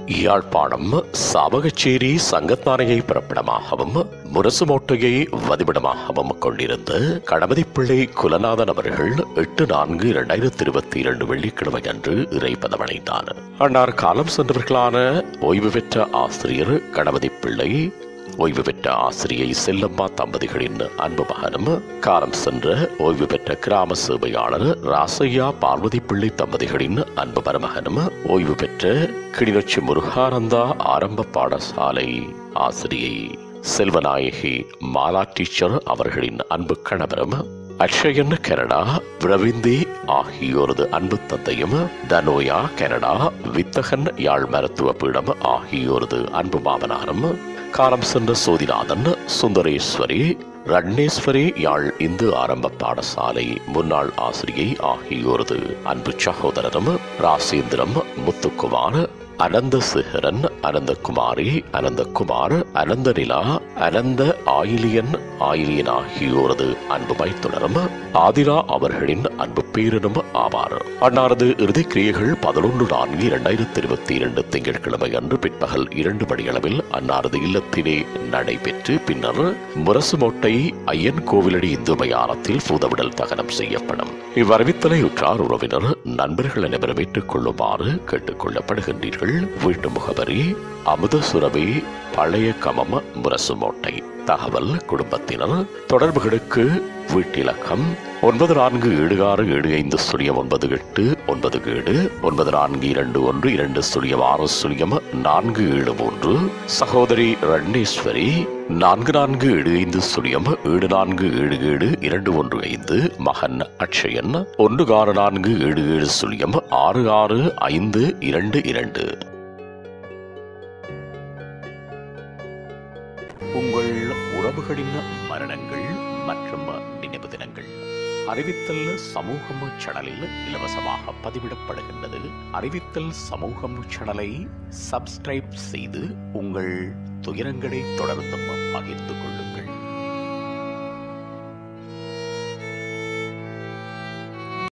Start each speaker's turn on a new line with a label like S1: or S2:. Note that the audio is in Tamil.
S1: யாழ்ப்பாணம் சாவகச்சேரி சங்கத்தானையை பிறப்பிடமாகவும் முரசுமோட்டையை வதிவிடமாகவும் கொண்டிருந்த கணபதிப்பிள்ளை குலநாதன் அவர்கள் எட்டு நான்கு இரண்டாயிரத்தி இருபத்தி இரண்டு வெள்ளிக்கிழமை அன்று இறைப்பதமடைந்தார் அன்னார் காலம் சென்றவர்களான ஓய்வு பெற்ற ஆசிரியர் கணபதிப்பிள்ளை ஓய்வு பெற்ற ஆசிரியை செல்லம்மா தம்பதிகளின் அன்பு மகனும் காலம் சென்ற ஓய்வு பெற்ற கிராம சேவையாளர் ராசையா பார்வதி பிள்ளை தம்பதிகளின் அன்பு மருமகனும் ஓய்வு பெற்ற கிளிநொச்சி முருகானந்தா ஆரம்ப பாடசாலை ஆசிரியை செல்வநாயகி மாலா டீச்சர் அவர்களின் அன்பு கணவரும் அக்ஷயன் கனடா பிரவிந்தி ஆகியோரது அன்பு தந்தையும் தனோயா கனடா வித்தகன் யாழ் மருத்துவ பீடம் ஆகியோரது அன்பு மாமனாரும் காலம் சென்ற சோதிநாதன் சுந்தரேஸ்வரி ரட்னேஸ்வரி யாழ் இந்து ஆரம்ப பாடசாலை முன்னாள் ஆசிரியை ஆகியோரது அன்பு சகோதரரும் ராசேந்திரம் முத்துக்குமார் அனந்தசேகரன் அனந்தகுமாரி அனந்தகுமார் அனந்தநிலா அனந்த ஆயிலியன் ஆயிலியன் ஆகியோரது அன்பு மைத்துணரும் ஆதிரா அவர்களின் அன்பு பேரனும் ஆவார் அன்னாரது இறுதிக் கிரியைகள் பதினொன்று நான்கு இரண்டாயிரத்தி இருபத்தி இரண்டு திங்கட்கிழமை அன்று பிற்பகல் இரண்டு மணியளவில் அன்னாரது இல்லத்திலே நடைபெற்று பின்னர் முரசுமோட்டை ஐயன் கோவிலடி இந்து மயானத்தில் பூதவிடல் தகனம் செய்யப்படும் இவ்வறிவித்தலை உற்றார் உறவினர் நண்பர்கள் அனைவரும் ஏற்றுக் கொள்ளுமாறு கேட்டுக் கொள்ளப்படுகின்றீர்கள் வீட்டு முகவரி அமுதசுரபி பழைய கமம முரசுமோட்டை தகவல் குடும்பத்தினர் தொடர்புகளுக்கு வீட்டிலக்கம் ஒன்பது நான்கு ஏழு ஆறு ஏழு ஐந்து சுழியம் ஒன்பது எட்டு ஒன்பது ஏழு ஒன்பது நான்கு இரண்டு ஒன்று இரண்டு சுழியம் ஆறு சுழியம் நான்கு ஏழு மூன்று சகோதரி ரண்டேஸ்வரி நான்கு நான்கு ஏழு ஐந்து சுழியம் ஏழு நான்கு ஏழு ஏழு இரண்டு ஒன்று ஐந்து மகன் அக்ஷயன் ஒன்று ஆறு நான்கு ஏழு ஏழு சுழியம் ஆறு ஆறு ஐந்து இரண்டு இரண்டு உங்கள் உறவுகளின் மரணங்கள் மற்றும் நினைவு தினங்கள் அறிவித்தல் சமூகம் சேனலில் இலவசமாக பதிவிடப்படுகின்றது அறிவித்தல் சமூகம் சேனலை சப்ஸ்கிரைப் செய்து உங்கள் துயரங்களை தொடர்ந்தும் பகிர்ந்து கொள்ளுங்கள்